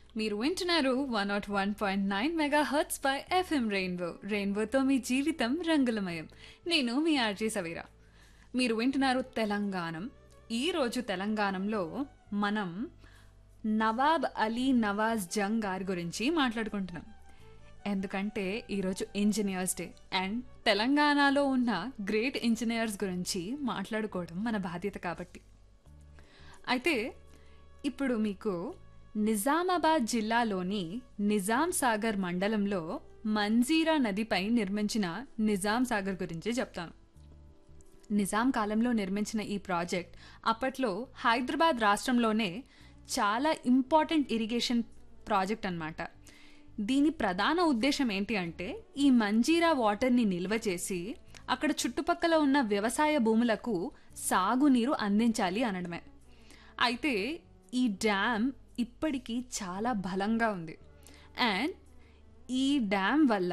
మీరు వింటున్నారు one nought one point nine megahertz by FM Rainbow రెయిన్బోతో మీ జీవితం రంగులమయం నేను మీ ఆర్జీ సవీరా మీరు వింటున్నారు తెలంగాణం ఈరోజు తెలంగాణలో మనం నవాబ్ అలీ నవాజ్ జంగ్ గారి గురించి మాట్లాడుకుంటున్నాం ఎందుకంటే ఈరోజు ఇంజనీర్స్ డే అండ్ తెలంగాణలో ఉన్న గ్రేట్ ఇంజనీర్స్ గురించి మాట్లాడుకోవడం మన బాధ్యత కాబట్టి అయితే ఇప్పుడు మీకు నిజామాబాద్ జిల్లాలోని నిజాం సాగర్ మండలంలో మంజీరా నదిపై నిర్మించిన నిజాం సాగర్ గురించి చెప్తాను నిజాం కాలంలో నిర్మించిన ఈ ప్రాజెక్ట్ అప్పట్లో హైదరాబాద్ రాష్ట్రంలోనే చాలా ఇంపార్టెంట్ ఇరిగేషన్ ప్రాజెక్ట్ అన్నమాట దీని ప్రధాన ఉద్దేశం ఏంటి అంటే ఈ మంజీరా వాటర్ని నిల్వ చేసి అక్కడ చుట్టుపక్కల ఉన్న వ్యవసాయ భూములకు సాగునీరు అందించాలి అనడమే అయితే ఈ డ్యామ్ ఇప్పటికీ చాలా బలంగా ఉంది అండ్ ఈ డ్యామ్ వల్ల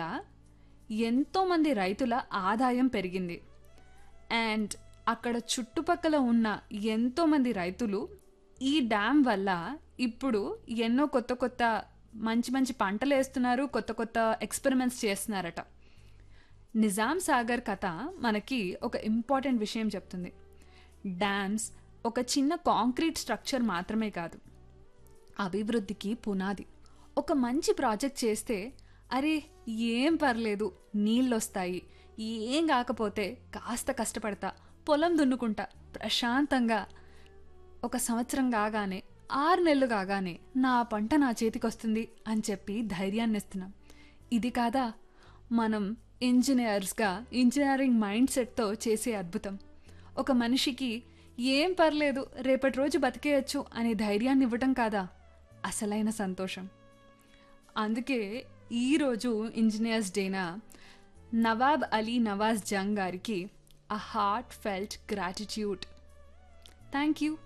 ఎంతోమంది రైతుల ఆదాయం పెరిగింది అండ్ అక్కడ చుట్టుపక్కల ఉన్న ఎంతోమంది రైతులు ఈ డ్యామ్ వల్ల ఇప్పుడు ఎన్నో కొత్త కొత్త మంచి మంచి పంటలు వేస్తున్నారు కొత్త కొత్త ఎక్స్పెరిమెంట్స్ చేస్తున్నారట నిజాం సాగర్ కథ మనకి ఒక ఇంపార్టెంట్ విషయం చెప్తుంది డ్యామ్స్ ఒక చిన్న కాంక్రీట్ స్ట్రక్చర్ మాత్రమే కాదు అభివృద్ధికి పునాది ఒక మంచి ప్రాజెక్ట్ చేస్తే అరే ఏం పర్లేదు నీళ్ళొస్తాయి ఏం కాకపోతే కాస్త కష్టపడతా పొలం దున్నుకుంటా ప్రశాంతంగా ఒక సంవత్సరం కాగానే ఆరు నెలలు కాగానే నా పంట నా చేతికొస్తుంది అని చెప్పి ధైర్యాన్ని ఇస్తున్నాం ఇది కాదా మనం ఇంజనీర్స్గా ఇంజనీరింగ్ మైండ్ సెట్తో చేసే అద్భుతం ఒక మనిషికి ఏం పర్లేదు రేపటి రోజు బతికేయచ్చు అనే ధైర్యాన్ని ఇవ్వటం కాదా అసలైన సంతోషం అందుకే ఈరోజు ఇంజనీర్స్ డేనా నవాబ్ అలీ నవాజ్ జంగ్ గారికి a heartfelt gratitude thank you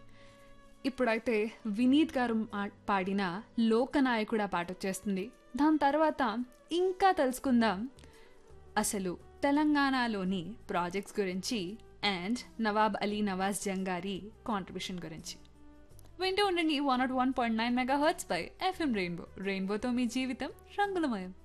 ఇప్పుడైతే వినీత్ గారు మా- పాడిన లోకనాయకుడు ఆ పాట వచ్చేస్తుంది దాని తర్వాత ఇంకా తెలుసుకుందాం అసలు తెలంగాణలోని ప్రాజెక్ట్స్ గురించి అండ్ నవాబ్ అలీ నవాజ్ జంగ్ గారి కాంట్రిబ్యూషన్ గురించి వింటూ ఉండండి one nought one point nine megahertz by FM Rainbow రెయిన్బోతో మీ జీవితం రంగులమయం